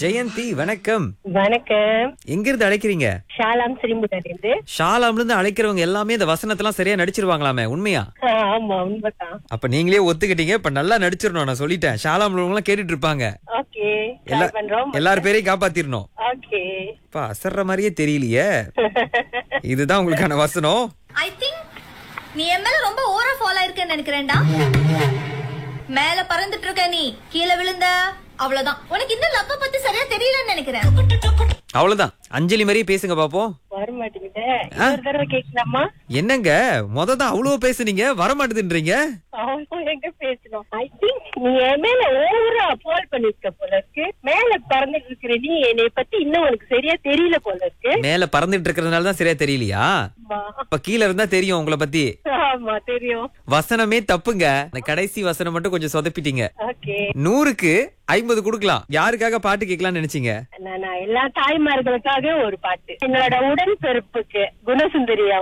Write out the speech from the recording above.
ஜெயந்தி வணக்கம் வணக்கம் எங்க இருந்து அழைக்கிறீங்க ஷாலாம் சிரிமுடிலிருந்து ஷாலாம்ல இருந்து அழைக்கிறவங்க எல்லாமே இந்த வசனத்தெல்லாம் சரியா நடிச்சிருவாங்களாமே உண்மையா ஆமா உண்மைதான் அப்ப நீங்களே ஒத்துக்கிட்டீங்க இப்ப நல்லா நடிச்சிடணும் நான் சொல்லிட்டேன் ஷாலாம்ல எல்லாம் கேட்டுட்டு இருப்பாங்க ஓகே எல்லா ட்ரை பண்றோம் எல்லார் பேரையும் காப்பாத்திரணும் ஓகே அப்பா அசர்ற மாதிரியே தெரியலையே இதுதான் உங்களுக்கான வசனம் ஐ திங்க் நீ என் மேல ரொம்ப ஓவர் ஃபால் ஆயிருக்கேன்னு நினைக்கிறேன்டா மேல பறந்துட்டு இருக்க நீ கீழே விழுந்த அவ்வளவுதான் உனக்கு இந்த லப்ப பத்தி சரியா தெரியலன்னு நினைக்கிறேன் அவ்வளவுதான் அஞ்சலி மாதிரியே பேசுங்க பாப்போம் வர மாட்டேங்குதே இன்னொரு தடவை கேட்கலாமா என்னங்க மொத தான் அவ்வளவு பேசுனீங்க வரமாட்டேதுன்றீங்க அவங்க எங்க பேசணும் ஐ திங்க் நீ என் மேல ஓவரா ஃபால் பண்ணிருக்க போல இருக்கு மேல பறந்துட்டு இருக்கிற நீ என்னை பத்தி இன்னும் உனக்கு சரியா தெரியல போல இருக்கு மேல பறந்துட்டு இருக்கிறதுனால தான் சரியா தெரியலையா ஆமா. இப்ப கீழ இருந்தா தெரியும் உங்களை பத்தி ஆமா தெரியும் வசனமே தப்புங்க இந்த கடைசி வசனம் மட்டும் கொஞ்சம் சொதப்பிட்டீங்க ஓகே நூறுக்கு ஐம்பது கொடுக்கலாம் யாருக்காக பாட்டு கேட்கலாம்னு நினைச்சீங்க நான் எல்லா தாய்மார்களுக்காக ஒரு பாட்டு என்னோட உடன்பிறப்புக்கு குணசுந்தரி